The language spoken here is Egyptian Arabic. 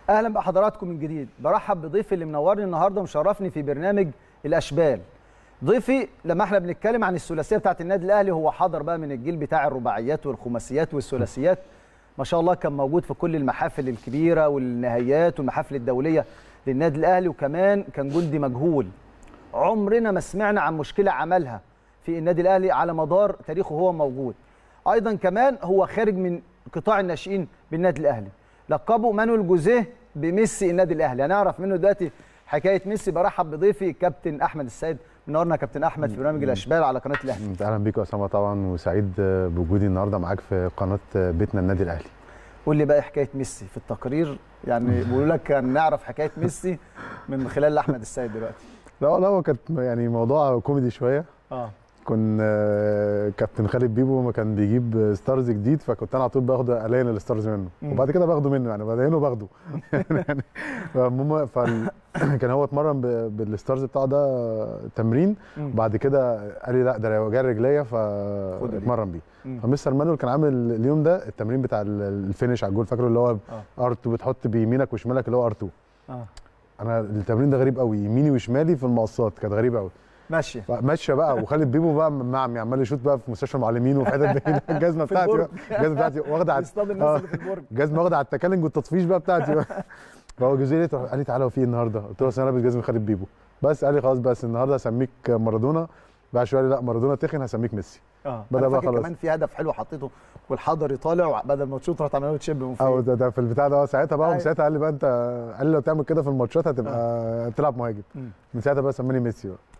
اهلا بحضراتكم من جديد برحب بضيفي اللي منورني النهارده ومشرفني في برنامج الاشبال ضيفي لما احنا بنتكلم عن الثلاثيه بتاعه النادي الاهلي هو حضر بقى من الجيل بتاع الرباعيات والخماسيات والثلاثيات ما شاء الله كان موجود في كل المحافل الكبيره والنهائيات والمحافل الدوليه للنادي الاهلي وكمان كان جندي مجهول عمرنا ما سمعنا عن مشكله عملها في النادي الاهلي على مدار تاريخه هو موجود ايضا كمان هو خارج من قطاع الناشئين بالنادي الاهلي لقبه مانويل جوزيه بميسي النادي الاهلي هنعرف منه دلوقتي حكايه ميسي برحب بضيفي كابتن احمد السيد منورنا كابتن احمد في برنامج الاشبال على قناه الاهلي اهلا بيك يا اسامه طبعا وسعيد بوجودي النهارده معاك في قناه بيتنا النادي الاهلي قول لي بقى حكايه ميسي في التقرير يعني بيقولوا لك نعرف حكايه ميسي من خلال احمد السيد دلوقتي لا والله هو كانت يعني موضوع كوميدي شويه اه كنا كابتن خالد بيبو ما كان بيجيب ستارز جديد فكنت انا على طول باخد الين الستارز منه مم. وبعد كده باخده منه يعني بدينه باخده يعني فالمهم فال... كان هو اتمرن ب... بالستارز بتاعه ده تمرين مم. وبعد كده قال لي لا ده لو جاي رجليا خد دي. فاتمرن بيه مم. فمستر مانويل كان عامل اليوم ده التمرين بتاع ال- الفينش على الجول فاكره اللي هو اه ار 2 بتحط بيمينك وشمالك اللي هو ار 2 اه انا التمرين ده غريب قوي يميني وشمالي في المقصات كانت غريبه قوي ماشيه ماشيه بقى وخالد بيبو بقى معمي عمال يشوط بقى في مستشفى المعلمين وفي حتت بعيده الجزمه في بتاعتي البرج. بقى الجزمه بتاعتي واخده على بيصطاد الناس آه. اللي في البرج الجزمه واخده على التكلنج والتطفيش بقى بتاعتي بقى فهو جوزيه لقيته قال لي تعالى هو في إيه النهارده قلت له أصل انا لابس جزمه خالد بيبو بس قال لي خلاص بس النهارده هسميك مارادونا بقى شويه قال لي لا مارادونا تخن هسميك ميسي اه بدأ أنا بقى فاكر خلاص. كمان في هدف حلو حطيته والحضري طالع بدل ما تشوط رحت عملوا له تشيب من او فوق ده, ده في البتاع ده آه، ساعتها بقى أيوة. وساعتها قال لي بقى انت قال لي لو تعمل كده في الماتشات هتبقى تلعب مهاجم مم. من ساعتها بقى سماني ميسي بقى